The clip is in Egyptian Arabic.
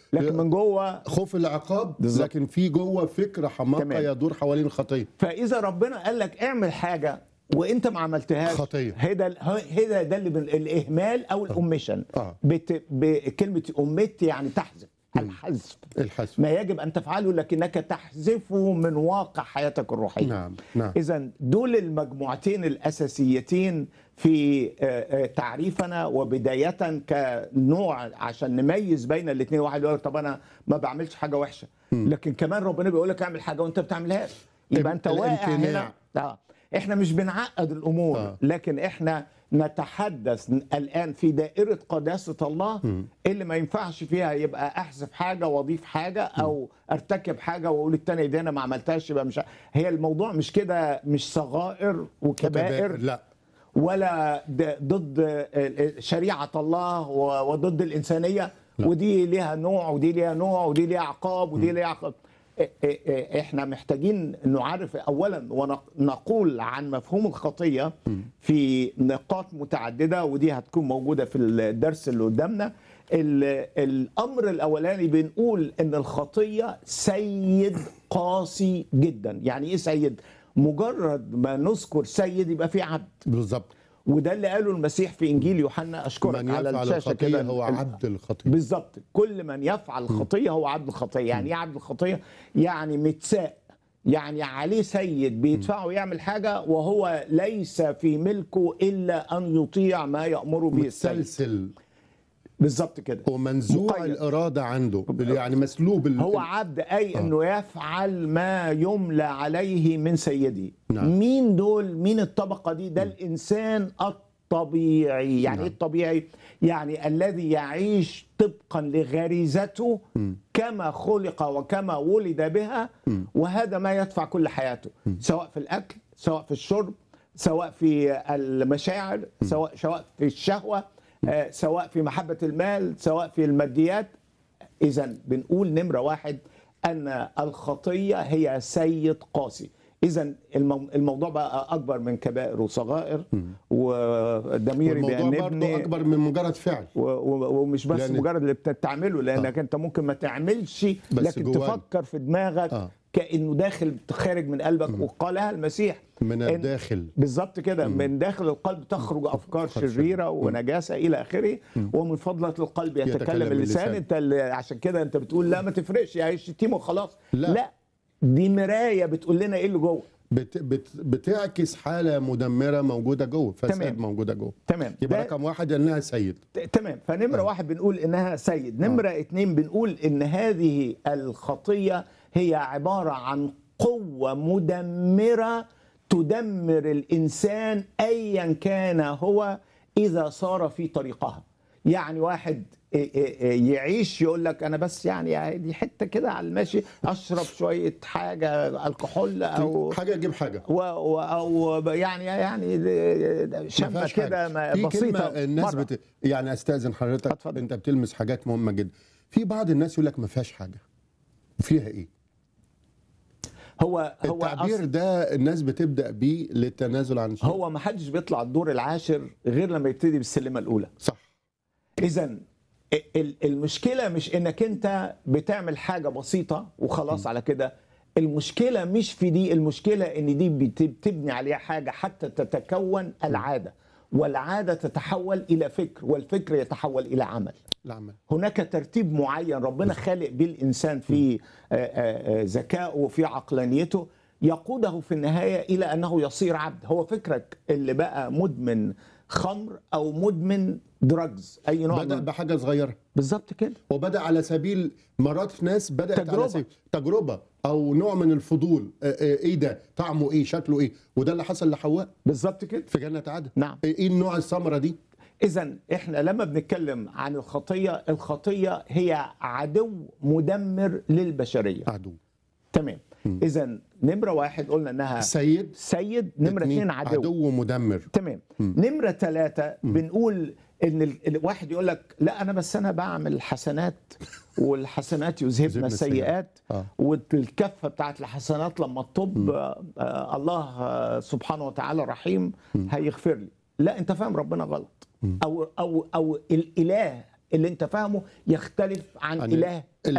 لكن من جوه خوف العقاب بالظبط. لكن في جوه فكره حماقه تمام. يدور حوالين الخطيه فاذا ربنا قال لك اعمل حاجه وانت ما عملتهاش خطية. هذا هذا ده اللي بن- الاهمال او الاوميشن آه. بت... بكلمه اوميت يعني تحذف الحذف الحذف ما يجب ان تفعله لكنك تحذفه من واقع حياتك الروحيه نعم نعم اذا دول المجموعتين الاساسيتين في آه، آه، تعريفنا وبدايه كنوع عشان نميز بين الاثنين واحد يقول لك طب انا ما بعملش حاجه وحشه لكن كمان ربنا بيقول لك اعمل حاجه وانت ما بتعملهاش يبقى انت واقع هنا الامتناع. آه. احنا مش بنعقد الامور آه. لكن احنا نتحدث الان في دائره قداسه الله اللي ما ينفعش فيها يبقى احذف حاجه واضيف حاجه او ارتكب حاجه واقول التانية دي انا ما عملتهاش يبقى مش ع- هي الموضوع مش كده مش صغائر وكبائر لا ولا د- ضد شريعه الله و- وضد الانسانيه ودي ليها نوع ودي ليها نوع ودي ليها عقاب ودي ليها عقاب إ- إ- إ- احنا محتاجين نعرف اولا ونقول عن مفهوم الخطيه في نقاط متعدده ودي هتكون موجوده في الدرس اللي قدامنا ال- الامر الاولاني بنقول ان الخطيه سيد قاسي جدا يعني ايه سيد مجرد ما نذكر سيد يبقى في عبد بالظبط وده اللي قاله المسيح في انجيل يوحنا اشكرك من على يفعل الشاشه الخطيه كده هو ال- عبد الخطيه بالظبط كل من يفعل الخطيه هو عبد الخطيه يعني ايه عبد الخطيه يعني متساء يعني عليه سيد بيدفعه يعمل حاجه وهو ليس في ملكه الا ان يطيع ما يامره به السيد متسلسل بالظبط كده ومنزوع مقيد. الاراده عنده يعني مسلوب ال- هو عبد اي انه يفعل ما يملى عليه من سيده نعم. مين دول مين الطبقه دي ده الانسان الطبيعي يعني نعم. ايه الطبيعي يعني الذي يعيش طبقا لغريزته كما خلق وكما ولد بها وهذا ما يدفع كل حياته سواء في الاكل سواء في الشرب سواء في المشاعر سواء سواء في الشهوه آه، سواء في محبه المال سواء في الماديات اذا بنقول نمره واحد ان الخطيه هي سيد قاسي اذا المو- الموضوع بقى اكبر من كبائر وصغائر وضميري والموضوع برضه بيأنبني اكبر من مجرد فعل و- و- ومش بس لأن- مجرد اللي بتعمله لانك انت ممكن ما تعملش بس لكن جواك. تفكر في دماغك آه. كانه داخل خارج من قلبك وقالها المسيح من إن- الداخل بالظبط كده من داخل القلب تخرج افكار أفكار شريره ونجاسه الى اخره ومن فضله القلب يتكلم, يتكلم اللسان اللسان. انت اللي عشان كده انت بتقول لا ما تفرقش يا شتيمه وخلاص لا. لا دي مرايه بتقول لنا ايه اللي جوه بت بت بتعكس حاله مدمره موجوده جوه فساد تمام. موجوده جوه تمام يبقى ده- رقم واحد انها سيد ت- تمام فنمرة واحد بنقول إنها سيد نمرة اتنين بنقول إن هذه الخطية هي عبارة عن قوة مدمرة تدمر الإنسان أيا كان هو إذا صار في طريقها يعني واحد إيه إيه إيه يعيش يقول لك انا بس يعني دي حته كده على الماشي اشرب شويه حاجه الكحول او حاجه يجيب حاجه و و او يعني يعني ما شمه فيهاش كده حاجة. ما- في بسيطه كلمة الناس مرة. بت... يعني استاذن حضرتك اتفضل. انت بتلمس حاجات مهمه جدا في بعض الناس يقول لك ما فيهاش حاجه فيها ايه هو هو التعبير أصل ده الناس بتبدا بيه للتنازل عن شيء هو ما حدش بيطلع الدور العاشر غير لما يبتدي بالسلمه الاولى صح اذا المشكله مش انك انت بتعمل حاجه بسيطه وخلاص على كده المشكله مش في دي المشكله ان دي بت- بتبني عليها حاجه حتى تتكون العاده والعاده تتحول الى فكر والفكر يتحول الى عمل العمل هناك ترتيب معين ربنا خالق بيه الانسان في آه، آه، آه، ذكائه وفي عقلانيته يقوده في النهايه الى انه يصير عبد هو فكرك اللي بقى مدمن خمر او مدمن دراجز اي نوع بدا من بحاجه صغيره بالظبط كده وبدا على سبيل مرات ناس بدات تجربة. على سبيل تجربه او نوع من الفضول آه، آه، ايه ده طعمه ايه شكله ايه وده اللي حصل لحواء بالظبط كده في جنه عدن نعم. ايه النوع الثمره دي اذا احنا لما بنتكلم عن الخطيه الخطيه هي عدو مدمر للبشريه عدو تمام اذا نمره واحد قلنا انها سيد سيد نمره اثنين عدو عدو مدمر تمام نمرة ثلاثة بنقول ان ال- الواحد يقول لك لا انا بس انا بعمل حسنات والحسنات يذهبن يذهبن السيئات آه. والكفة بتاعت الحسنات لما تطب آه، آه، الله آه، سبحانه وتعالى رحيم هيغفر لي لا انت فاهم ربنا غلط او او او الاله اللي انت فاهمه يختلف عن عن اله